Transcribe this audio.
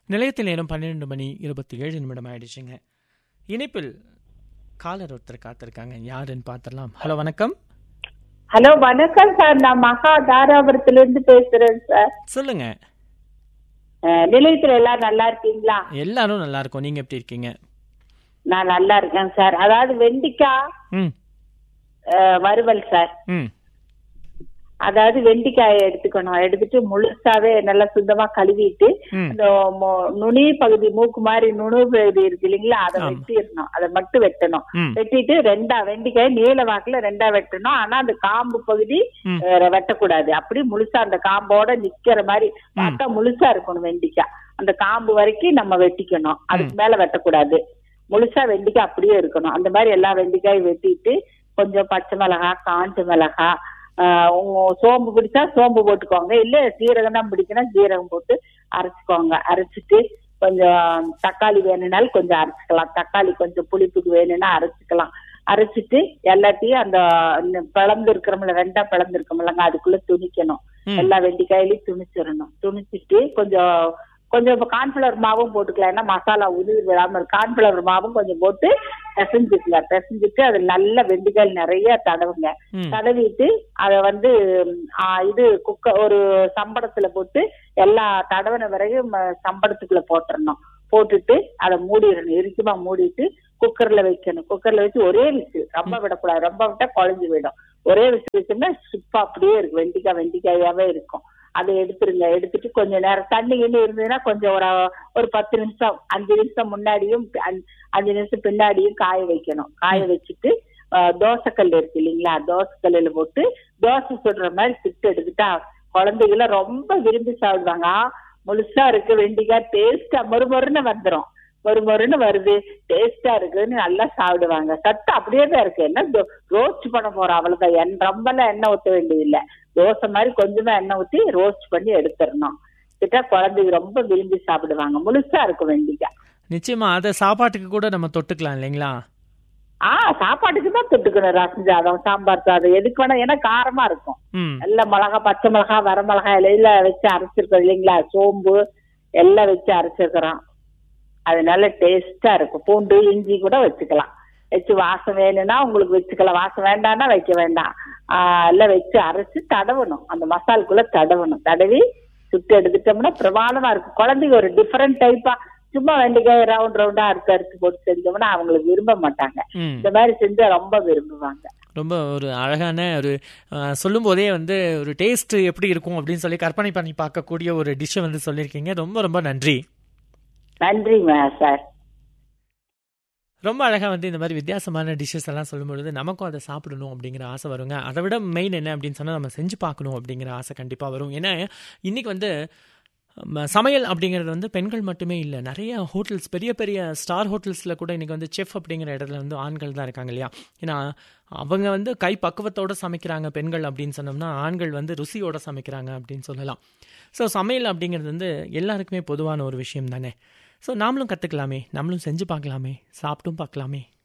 நிலையத்தில் நேரம் பன்னிரெண்டு மணி இருபத்தி ஏழு நிமிடம் ஆயிடுச்சுங்க இணைப்பில் காலர் ஒருத்தர் காத்திருக்காங்க யாருன்னு பார்த்துடலாம் ஹலோ வணக்கம் ஹலோ வணக்கம் சார் நான் மகா தாராபுரத்துல இருந்து பேசுறேன் சார் சொல்லுங்க அஹ், நிலையத்துல எல்லாம் நல்லா இருக்கீங்களா எல்லாரும் நல்லா இருக்கும் நீங்க எப்படி இருக்கீங்க நான் நல்லா இருக்கேன் சார் அதாவது வெண்டிக்காய் ம் அஹ், வறுவல் சார் ம் அதாவது வெண்டிக்காயை எடுத்துக்கணும் எடுத்துட்டு முழுசாவே நல்லா சுத்தமா கழுவிட்டு ம் அந்த மொ- நுனி பகுதி மூக்கு மாதிரி நுனு பகுதி இருக்கு இல்லைங்களா அதை ஆமா. வெட்டிடணும் அதை மட்டும் வெட்டணும் ம் வெட்டிட்டு ரெண்டா வெண்டிக்காய் நீல வாக்குல ரெண்டா வெட்டணும் ஆனா அந்த காம்பு பகுதி ம். அஹ், வெட்டக்கூடாது அப்படி முழுசா அந்த காம்போட நிக்கிற மாதிரி பார்த்தா முழுசா இருக்கணும் வெண்டிக்காய் அந்த காம்பு வரைக்கும் நம்ம வெட்டிக்கணும் அதுக்கு மேல வெட்டக்கூடாது முழுசா வெண்டிக்காய் அப்படியே இருக்கணும் அந்த மாதிரி எல்லா வெண்டிக்காயும் வெட்டிட்டு கொஞ்சம் பச்சை மிளகாய் காஞ்ச மிளகாய் ஆஹ் உங்க சோம்பு பிடிச்சா சோம்பு போட்டுக்கோங்க இல்ல சீரகம் தான் பிடிக்கணும் சீரகம் போட்டு அரைச்சுக்கோங்க அரைச்சிட்டு கொஞ்சம் தக்காளி வேணும்னாலும் கொஞ்சம் அரைச்சிக்கலாம் தக்காளி கொஞ்சம் புளிப்புக்கு வேணும்னா அரைச்சிக்கலாம் அரைச்சிட்டு எல்லாத்தையும் அந்த பிளந்து இருக்கிறோம்ல ரெண்டா பிளந்து இருக்கோம்லங்க அதுக்குள்ள துணிக்கணும் ம். எல்லா வெண்டிக்காயிலையும் துணிச்சிடணும் துணிச்சிட்டு கொஞ்சம் கொஞ்சம் இப்ப கார்ன்ஃபிளவர் மாவும் போட்டுக்கலாம் ஏன்னா மசாலா உதிரி விடாம கார்ன்ஃபிளவர் மாவும் கொஞ்சம் போட்டு பிசைஞ்சுக்கலாம் பிசைஞ்சிட்டு அது நல்ல வெண்டிக்காய் நிறைய தடவுங்க ம் தடவிட்டு அதை வந்து ஆ, இது குக்க ஒரு சம்படத்துல போட்டு எல்லா தடவின பிறகு ம- சம்படத்துக்குள்ள போட்டுறணும் போட்டுட்டு அதை மூடிடணும் இறுக்கமா மூடிட்டு குக்கர்ல வைக்கணும் குக்கர்ல வச்சு ஒரே விசில் ரொம்ப விடக்கூடாது ரொம்ப விட்டா குழஞ்சு விடும் ஒரே விசில் வச்சோம்னா சுப்பா அப்படியே இருக்கும் வெண்டிக்காய் வெண்டிக்காயாவே இருக்கும் அதை எடுத்துருங்க எடுத்துட்டு கொஞ்ச நேரம் தண்ணி கிண்ணி இருந்ததுன்னா கொஞ்சம் ஒரு ஒரு பத்து நிமிஷம் அஞ்சு நிமிஷம் முன்னாடியும் அஞ்சு- அஞ்சு நிமிஷம் பின்னாடியும் காய வைக்கணும் காய வச்சுட்டு ஆஹ், தோசைக்கல் இருக்கு இல்லைங்களா தோசைக்கல்லுல போட்டு தோசை சுடுற மாதிரி சுட்டு எடுத்துட்டா குழந்தைகளை ரொம்ப விரும்பி சாப்பிடுவாங்க ஆ, முழுசா இருக்கு வெண்டிக்காய் டேஸ்டா மொறுமொறுன்னு வந்துரும் மொறுமொறுன்னு வருது டேஸ்டா இருக்குன்னு நல்லா சாப்பிடுவாங்க சத்து அப்படியே தான் இருக்கு என்ன ரோஸ்ட் பண்ண போறோம் அவ்வளவுதான் என் ரொம்பலாம் எண்ணெய் ஊத்த வேண்டியதில்லை தோசை மாதிரி கொஞ்சமா எண்ணெய் ஊத்தி ரோஸ்ட் பண்ணி எடுத்துடணும் கிட்ட குழந்தைங்க ரொம்ப விரும்பி சாப்பிடுவாங்க முழுசா இருக்கும் வெண்டிக்காய் நிச்சயமா அதை சாப்பாட்டுக்கு கூட நம்ம தொட்டுக்கலாம் இல்லைங்களா ஆ சாப்பாட்டுக்கு தான் தொட்டுக்கணும் ரசம் சாதம் சாம்பார் சாதம் எதுக்கு வேணா ஏன்னா காரமா இருக்கும் ம் நல்ல மிளகா பச்சை மிளகா வர மிளகா இலையில வச்சு அரைச்சிருக்கோம் இல்லைங்களா சோம்பு எல்லாம் வச்சு அரைச்சிருக்கிறோம் அது நல்ல டேஸ்டா இருக்கும் பூண்டு இஞ்சி கூட வச்சுக்கலாம் வச்சு வாசம் வேணும்னா உங்களுக்கு வச்சுக்கலாம் வாசம் வேண்டாம்னா வைக்க வேண்டாம் ஆஹ் எல்லாம் வச்சு அரைச்சு தடவணும் அந்த மசாலுக்குள்ள தடவணும் தடவி சுட்டு எடுத்துட்டோம்னா பிரமாதமா இருக்கும் குழந்தைங்க ஒரு டிஃபரெண்ட் டைப்பா சும்மா வெண்டைக்காய் ரவுண்ட் ரவுண்டா அறுத்து அறுத்து போட்டு செஞ்சோம்னா அவங்களுக்கு விரும்ப மாட்டாங்க ம் இந்த மாதிரி செஞ்சா ரொம்ப விரும்புவாங்க ரொம்ப ஒரு அழகான ஒரு அஹ், சொல்லும் போதே வந்து ஒரு டேஸ்ட் எப்படி இருக்கும் அப்படின்னு சொல்லி கற்பனை பண்ணி பார்க்கக்கூடிய ஒரு டிஷ்ஷை வந்து சொல்லியிருக்கீங்க ரொம்ப ரொம்ப நன்றி நன்றிங்க சார் ரொம்ப அழகாக வந்து இந்த மாதிரி வித்தியாசமான டிஷ்ஷஸ் எல்லாம் சொல்லும்பொழுது நமக்கும் அதை சாப்பிடணும் அப்படிங்கிற ஆசை வருங்க அதை விட மெயின் என்ன அப்படின்னு சொன்னால் நம்ம செஞ்சு பார்க்கணும் அப்படிங்கிற ஆசை கண்டிப்பாக வரும் ஏன்னா இன்னைக்கு வந்து ம, சமையல் அப்படிங்கிறது வந்து பெண்கள் மட்டுமே இல்லை நிறைய ஹோட்டல்ஸ் பெரிய பெரிய ஸ்டார் ஹோட்டல்ஸில் கூட இன்னைக்கு வந்து செஃப் அப்படிங்கிற இடத்துல வந்து ஆண்கள் தான் இருக்காங்க இல்லையா ஏன்னா அவங்க வந்து கை பக்குவத்தோட சமைக்கிறாங்க பெண்கள் அப்படின்னு சொன்னோம்னா ஆண்கள் வந்து ருசியோட சமைக்கிறாங்க அப்படின்னு சொல்லலாம் ஸோ சமையல் அப்படிங்கிறது வந்து எல்லாருக்குமே பொதுவான ஒரு விஷயம் தானே ஸோ நாமளும் கற்றுக்கலாமே நம்மளும் செஞ்சு பார்க்கலாமே சாப்பிட்டும் பார்க்கலாமே